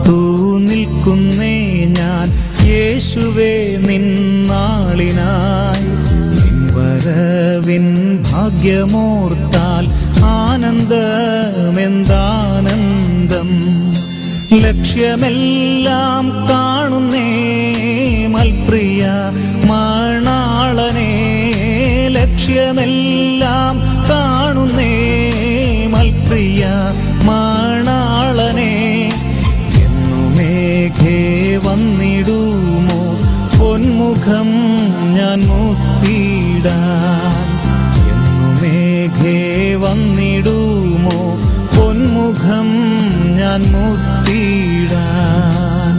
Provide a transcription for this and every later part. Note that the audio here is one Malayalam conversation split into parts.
കാത്തു നിൽക്കുന്നേ ഞാൻ യേശുവേ നിന്നാളിനായി നിൻവരവിൻ ഭാഗ്യമോർത്താൽ ആനന്ദമെന്താനന്ദം ലക്ഷ്യമെല്ലാം കാണുന്നേ മൽപ്രിയ മണാളനെ ലക്ഷ്യമെല്ലാം കാണുന്നേ മൽപ്രിയ മണാളനെ എന്നു മേഘേ വന്നിടുമോ പൊന്മുഖം ഞാൻ മുത്തിടാൻ എന്നു മേഘേ വന്നിടുമോ പൊന്മുഖം ഞാൻ മുത്തിടാൻ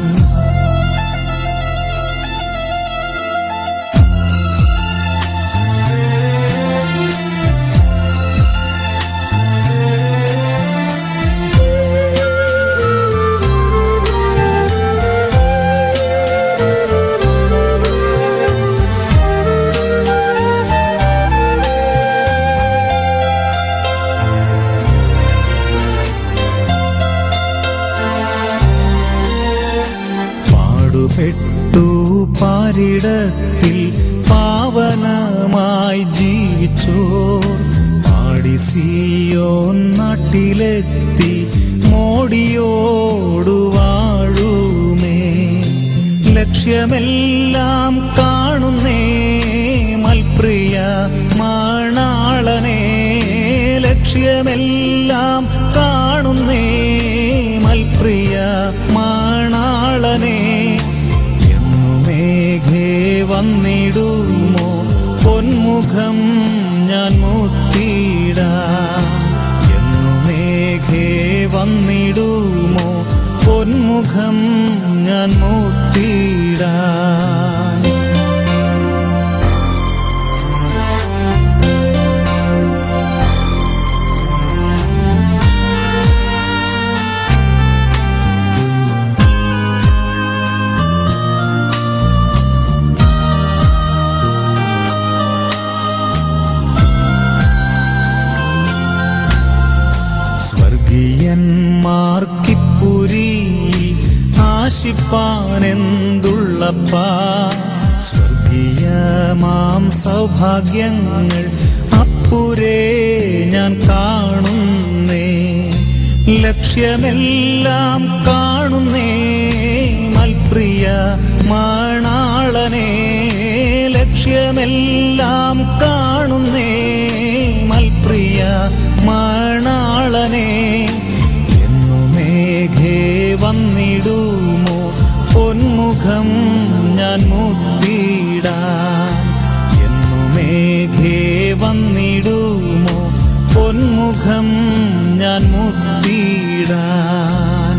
പാടുപെട്ടു പാരിടത്തിൽ പാവനമായി ജീവിച്ചോർ പാടി സിയോൻ നാട്ടിലെത്തി മോടിയോടു വാഴുമേ ലക്ഷ്യമെല്ലാം കാണുന്നേ മൽപ്രിയ മണാളനെ ലക്ഷ്യമെല്ലാം കാണുന്നേ മൽപ്രിയ മണാളനെ എന്നു മേഘേ വന്നിടുമോ പൊന്മുഖം ഞാൻ മുത്തിടാൻ എന്നു മേഘേ വന്നിടുമോ പൊന്മുഖം ഞാൻ മുത്തിടാൻ സ്വർഗീയന്മാർക്കിപ്പുരി ആശിപ്പാനെന്തുള്ളപ്പാ സ്വർഗീയമാം സൗഭാഗ്യങ്ങൾ അപ്പുരേ ഞാൻ കാണുന്നേ ലക്ഷ്യമെല്ലാം കാണുന്നേ മൽപ്രിയ മണാളനെ ലക്ഷ്യമെല്ലാം കാണുന്നേ മൽപ്രിയ മണാളനെ എന്നു മേഘേ വന്നിടുമോ പൊന്മുഖം ഞാൻ മുത്തിടാൻ എന്നു മേഘേ വന്നിടുമോ പൊന്മുഖം ഞാൻ മുത്തിടാൻ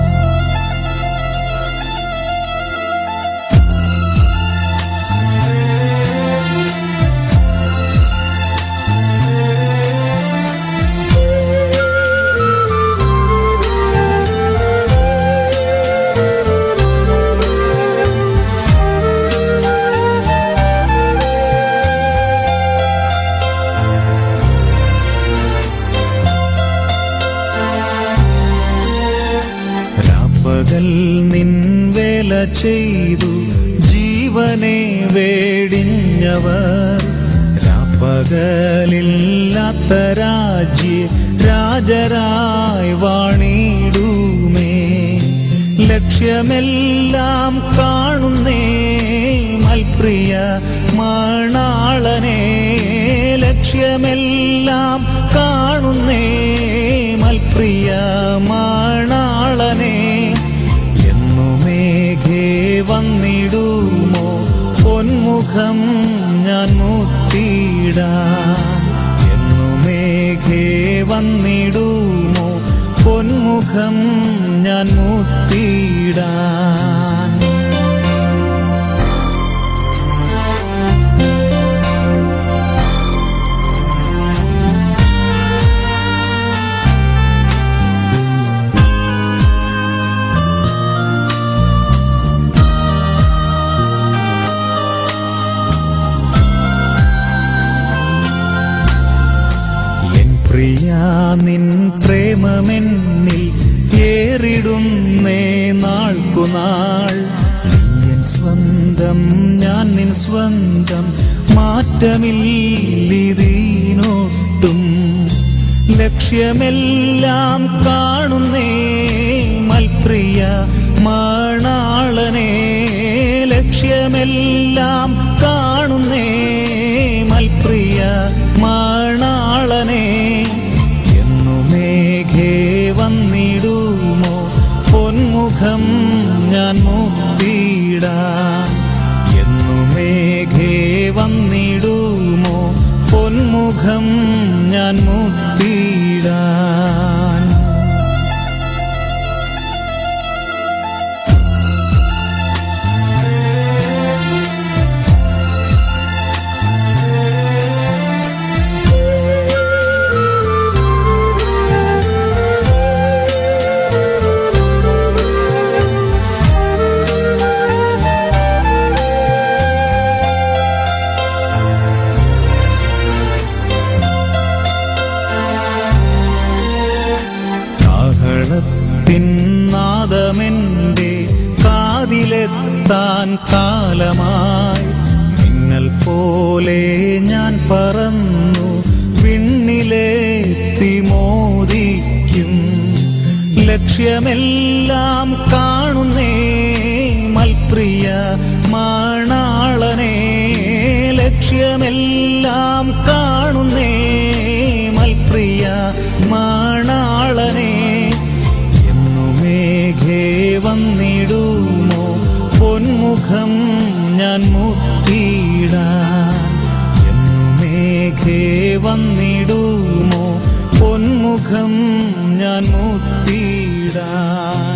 രാപ്പകൽ നിൻ വേല ചെയ്തു ജീവനെ വേടിഞ്ഞവർ രാപ്പകലില്ലാത്ത രാജ്യ രാജരായി വാണിടുമേ ലക്ഷ്യമെല്ലാം കാണുന്നേ മൽപ്രിയ മണാളനെ ലക്ഷ്യമെല്ലാം കാണുന്നേ മൽപ്രിയ മണാളനെ എന്നു മേഘേ വന്നിടുമോ പൊന്മുഖം ഞാൻ മുത്തിടാൻ എന്നു മേഘേ വന്നിടുമോ പൊന്മുഖം ഞാൻ മുത്തിടാൻ എൻ പ്രിയ നിൻ പ്രേമമെന്നിൽ ഏറിടുന്നേ നാൾക്കുനാൾ നീയൻ സ്വന്തം ഞാൻ നിൻ സ്വന്തം മാറ്റമില്ലിതീനൊട്ടും ലക്ഷ്യമെല്ലാം കാണുന്നേ മൽപ്രിയ മണാളനെ ലക്ഷ്യമെല്ലാം കാണുന്നേ മൽപ്രിയ മണാളനെ എന്നു മേഘേ വന്നിടുമോ പൊന്മുഖം ഞാൻ മുത്തിടാം എന്നു മേഘേ വന്നിടുമോ പൊന്മുഖം ഞാൻ മുത്തിടാൻ കാഹളത്തിൻ നാദമെന്റെ കാതിലെത്താൻ കാലമായി മിന്നൽ പോലെ ഞാൻ പറന്നു വിണ്ണിലെത്തി മോദിക്കും ലക്ഷ്യമെല്ലാം കാണുന്നേ മൽപ്രിയ മണാളനെ ലക്ഷ്യമെല്ലാം കാണുന്നേ മൽപ്രിയ മണാളനെ എന്നു മേഘേ വന്നിടുമോ പൊന്മുഖം ഞാൻ മുത്തിടാൻ എന്നു മേഘേ വന്നിടുമോ പൊന്മുഖം ഞാൻ മുത്തിടാൻ